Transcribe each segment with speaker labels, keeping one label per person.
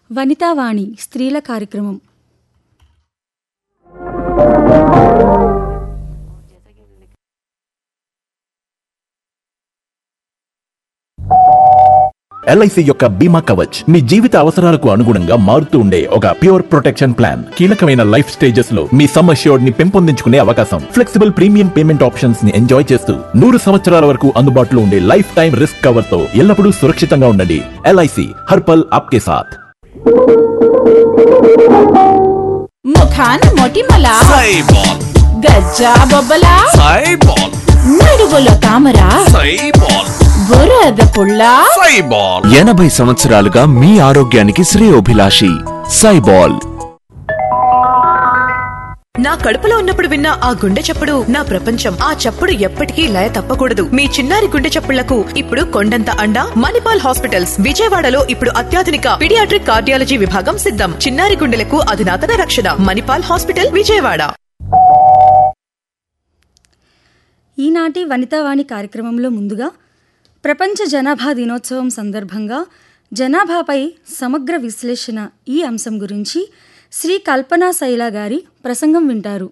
Speaker 1: వనితావాణి స్త్రీల కార్యక్రమం
Speaker 2: ఎల్ఐసి యొక్క బీమా కవచ్ మీ జీవిత అవసరాలకు అనుగుణంగా మారుతూ ఉండే ఒక ప్యూర్ ప్రొటెక్షన్ ప్లాన్ కీలకమైన లైఫ్ స్టేజెస్ లో మీ సమ్ అష్యూర్డ్ ని పెంపొందించుకునే అవకాశం ఫ్లెక్సిబుల్ ప్రీమియం పేమెంట్ ఆప్షన్స్ ని ఎంజాయ్ చేస్తూ నూరు సంవత్సరాల వరకు అందుబాటులో ఉండే లైఫ్ టైం రిస్క్ కవర్ తో ఎల్లప్పుడూ సురక్షితంగా ఉండండి ఎల్ఐసి హర్పల్ ఆప్కే సాథ్
Speaker 3: ముఖాన మొటిమల
Speaker 4: సైబాల్
Speaker 3: గజ్జా బొబ్బల
Speaker 4: సైబాల్
Speaker 3: నడువులో తామర
Speaker 4: సైబాల్
Speaker 3: బురద పుల్ల
Speaker 4: సైబాల్
Speaker 5: ఎనభై సంవత్సరాలుగా మీ ఆరోగ్యానికి శ్రేయోభిలాషి సైబాల్
Speaker 6: నా కడుపులో ఉన్నప్పుడు విన్న ఆ గుండె చప్పుడు నా ప్రపంచం ఆ చప్పుడు ఎప్పటికీ లయ తప్పకూడదు మీ చిన్నారి గుండె చప్పుళ్లకు ఇప్పుడు కొండంత అండ మణిపాల్ హాస్పిటల్స్ విజయవాడలో ఇప్పుడు అత్యాధునిక పిడియాట్రిక్ కార్డియాలజీ విభాగం సిద్ధం చిన్నారి గుండెలకు అధునాతన రక్షణ మణిపాల్ హాస్పిటల్ విజయవాడ
Speaker 1: ఈనాటి వనితావాణి కార్యక్రమంలో ముందుగా ప్రపంచ జనాభా దినోత్సవం సందర్భంగా జనాభాపై సమగ్ర విశ్లేషణ ఈ అంశం గురించి శ్రీ కల్పనా శైల గారి ప్రసంగం వింటారు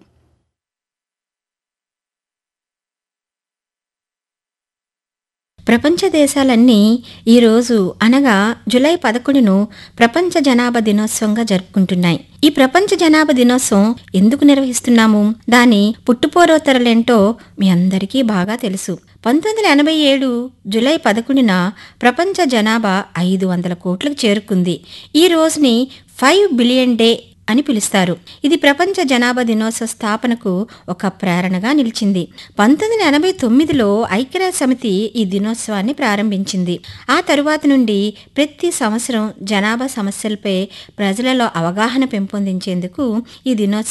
Speaker 7: ప్రపంచ దేశాలన్నీ ఈరోజు అనగా జులై పదకొండును ప్రపంచ జనాభా దినోత్సవంగా జరుపుకుంటున్నాయి ఈ ప్రపంచ జనాభా దినోత్సవం ఎందుకు నిర్వహిస్తున్నాము దాని పుట్టుపోరోత్తరలేంటో మీ అందరికీ బాగా తెలుసు పంతొమ్మిది వందల ఎనభై ఏడు జులై పదకొండున ప్రపంచ జనాభా ఐదు వందల కోట్లకు చేరుకుంది ఈ రోజుని ఫైవ్ బిలియన్ డే అని పిలుస్తారు ఇది ప్రపంచ జనాభా దినోత్సవ స్థాపనకు ఒక ప్రేరణగా నిలిచింది పంతొమ్మిది వందల ఎనభై తొమ్మిదిలో ఐక్యరాజ్య సమితి ఈ దినోత్సవాన్ని ప్రారంభించింది ఆ తరువాత నుండి ప్రతి సంవత్సరం జనాభా సమస్యలపై ప్రజలలో అవగాహన పెంపొందించేందుకు ఈ దినోత్సవం